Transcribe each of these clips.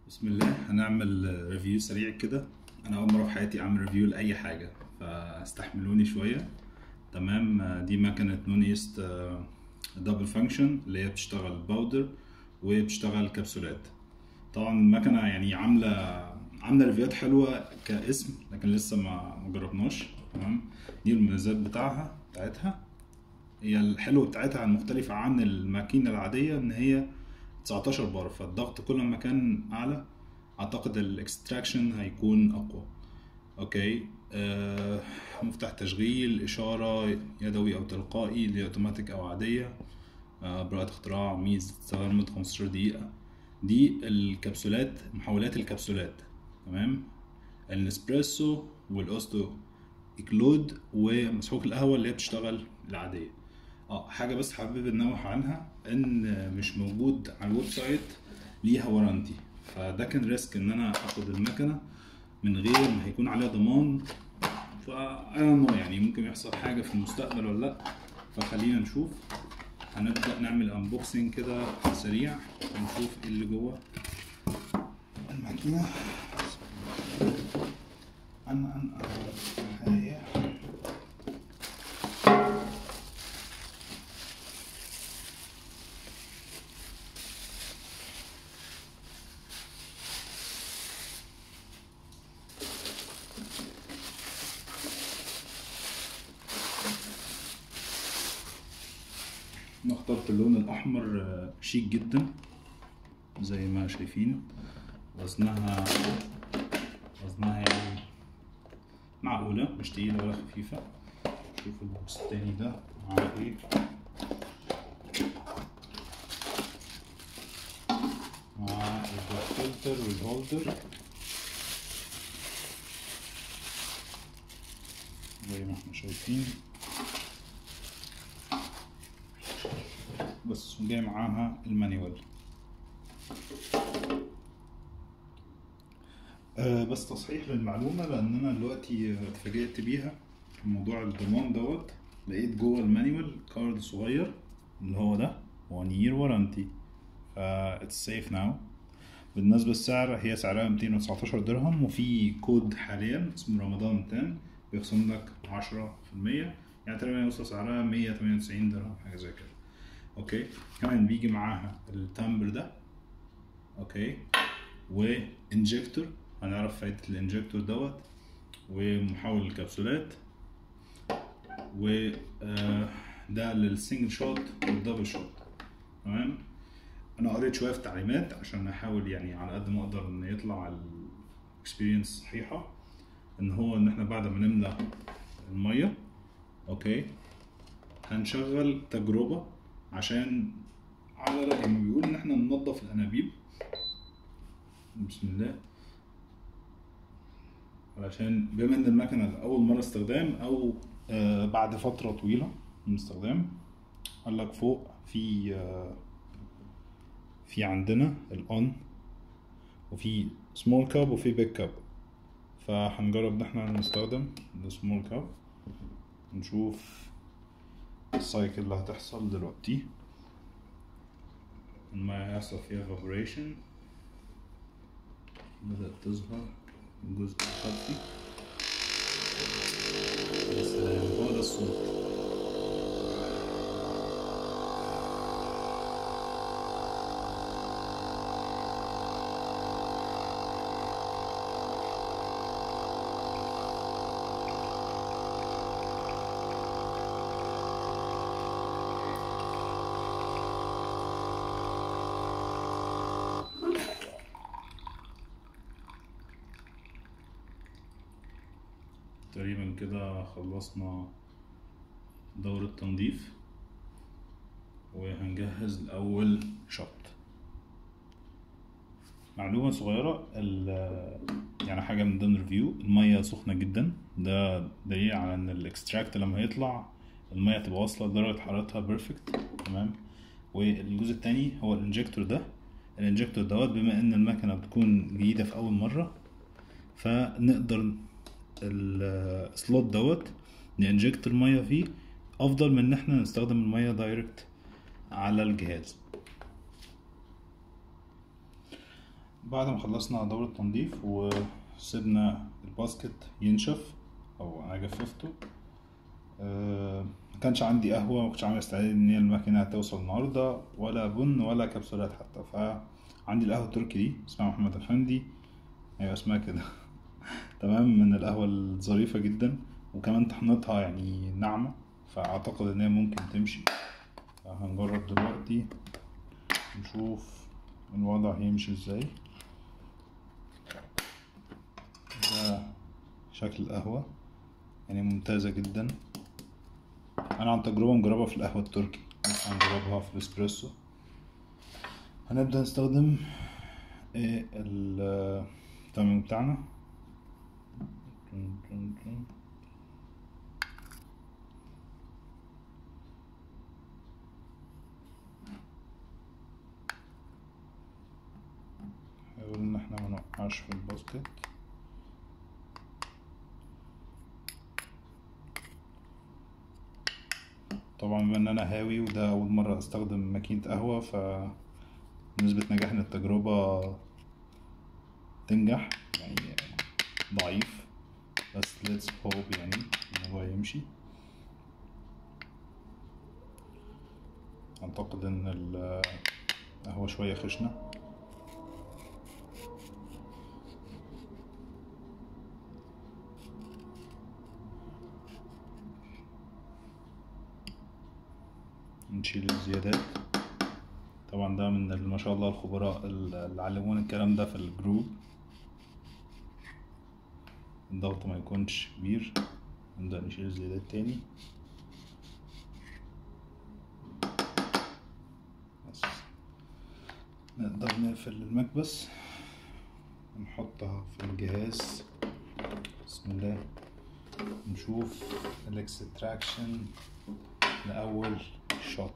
بسم الله هنعمل ريفيو سريع كده انا اول مره في حياتي اعمل ريفيو لاي حاجه فاستحملوني شويه تمام دي مكنه نون ايست دبل فانكشن اللي هي بتشتغل باودر وبتشتغل كبسولات طبعا المكنه يعني عامله عامله ريفيوهات حلوه كاسم لكن لسه ما ما جربناش تمام دي المميزات بتاعها بتاعتها هي الحلو بتاعتها المختلفة عن الماكينة العادية إن هي 19 بار فالضغط كل ما كان أعلى أعتقد الإكستراكشن هيكون أقوى أوكي آه مفتاح تشغيل إشارة يدوي أو تلقائي اللي أوتوماتيك أو عادية آه براءة اختراع ميز تستخدم لمدة 15 دقيقة دي الكبسولات محولات الكبسولات تمام النسبريسو والأوستو إكلود ومسحوق القهوة اللي هي بتشتغل العادية اه حاجة بس حابب انوه عنها ان مش موجود على الويب سايت ليها ورانتي فده كان ريسك ان انا اخد المكنة من غير ما هيكون عليها ضمان فا يعني ممكن يحصل حاجة في المستقبل ولا لا فخلينا نشوف هنبدأ نعمل انبوكسنج كده سريع ونشوف ايه اللي جوه الماكينة أنا أنا هي انا اخترت اللون الاحمر آه، شيك جدا زي ما شايفين وزنها وزنها يعني معقولة مش تقيلة ولا خفيفة شوف البوكس التاني ده معاه ايه مع الفلتر والهولدر زي ما احنا شايفين بس جاي معاها المانيوال أه بس تصحيح للمعلومة لأن أنا دلوقتي آه، اتفاجئت بيها في موضوع الضمان دوت لقيت جوه المانيوال كارد صغير اللي هو ده 1 year warranty فا it's safe now بالنسبة للسعر هي سعرها 219 درهم وفي كود حاليا اسمه رمضان 10 بيخصم لك 10% يعني تقريبا يوصل سعرها 198 درهم حاجة زي كده اوكي كمان بيجي معاها التامبر ده اوكي وانجكتور هنعرف فايدة الانجكتور دوت ومحول الكبسولات و آه، ده للسنجل شوت والدبل شوت تمام انا قريت شويه في التعليمات عشان احاول يعني على قد ما اقدر ان يطلع الاكسبيرينس صحيحه ان هو ان احنا بعد ما نملى الميه اوكي هنشغل تجربه عشان على رأي ما بيقول ان احنا ننظف الانابيب بسم الله علشان بما ان المكنه لاول مره استخدام او آه بعد فتره طويله من الاستخدام قال لك فوق في آه في عندنا الاون وفي سمول كاب وفي بيج كاب فهنجرب ان احنا نستخدم السمول كاب نشوف السايكل اللي هتحصل دلوقتي المية هيحصل فيها evaporation بدأت تظهر الجزء الخلفي يا سلام هو ده الصوت تقريبا كده خلصنا دورة تنظيف وهنجهز الأول شط معلومة صغيرة ال- يعني حاجة من ضمن الريفيو المية سخنة جدا ده دليل على إن الإكستراكت لما يطلع المية تبقى واصلة لدرجة حرارتها بيرفكت تمام والجزء التاني هو الانجكتور ده الانجكتور دوت بما ان المكنة بتكون جديدة في أول مرة فنقدر السلوت دوت ننجكت المية فيه افضل من ان احنا نستخدم المية دايركت على الجهاز بعد ما خلصنا دورة تنظيف وسيبنا الباسكت ينشف او انا جففته آه، ما كانش عندي قهوة ما كنتش عامل استعداد ان هي الماكينة هتوصل النهاردة ولا بن ولا كبسولات حتى فعندي القهوة التركي دي اسمها محمد افندي ايوه اسمها كده تمام من القهوة الظريفة جدا وكمان طحنتها يعني ناعمة فاعتقد ان هي ممكن تمشي هنجرب دلوقتي نشوف الوضع هيمشي ازاي ده شكل القهوة يعني ممتازة جدا انا عن تجربة مجربها في القهوة التركي بس هنجربها في الاسبريسو هنبدأ نستخدم إيه التمام بتاعنا نحاول ان احنا ما نوقعش في الباسكت طبعا بما ان انا هاوي وده اول مرة استخدم ماكينة قهوة ف نسبة نجاح ان التجربة تنجح يعني ضعيف بس let's hope يعني ان هو يمشي اعتقد ان القهوة شوية خشنة نشيل الزيادات طبعا ده من ما شاء الله الخبراء اللي علمونا الكلام ده في الجروب الضغط ما يكونش كبير نبدأ نشيل الزيادات تاني بس نقدر نقفل المكبس ونحطها في الجهاز بسم الله نشوف الاكستراكشن لأول شوت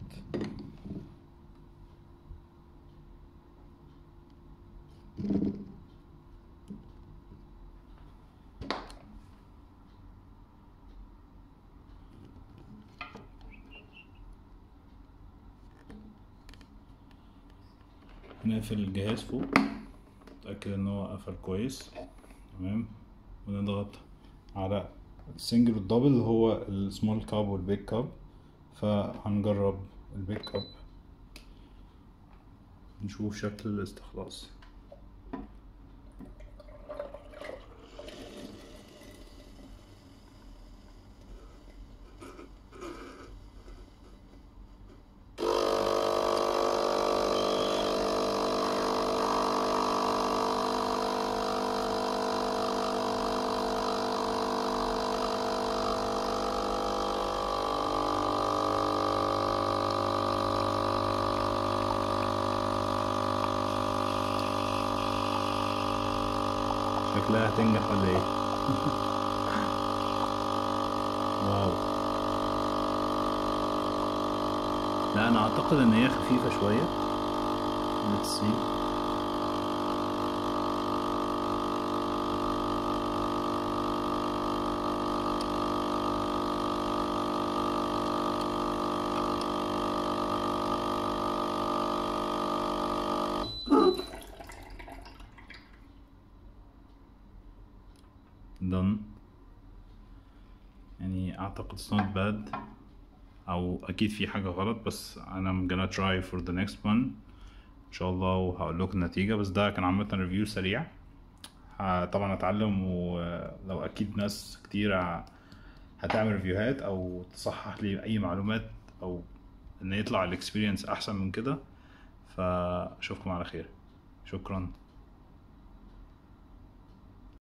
نقفل الجهاز فوق نتأكد ان هو قفل كويس تمام ونضغط على السنجل والدبل هو السمول كاب والبيج كاب فهنجرب البيج كاب نشوف شكل الاستخلاص شكلها هتنجح ولا ايه واو لا انا اعتقد ان هي خفيفة شوية let's see done يعني اعتقد it's not bad او اكيد في حاجة غلط بس انا I'm gonna try for the next one ان شاء الله وهقول لكم النتيجة بس ده كان عامة ريفيو سريع ه- طبعا اتعلم ولو اكيد ناس كتير هتعمل ريفيوهات او تصحح لي اي معلومات او ان يطلع الاكسبيرينس احسن من كده فاشوفكم على خير شكرا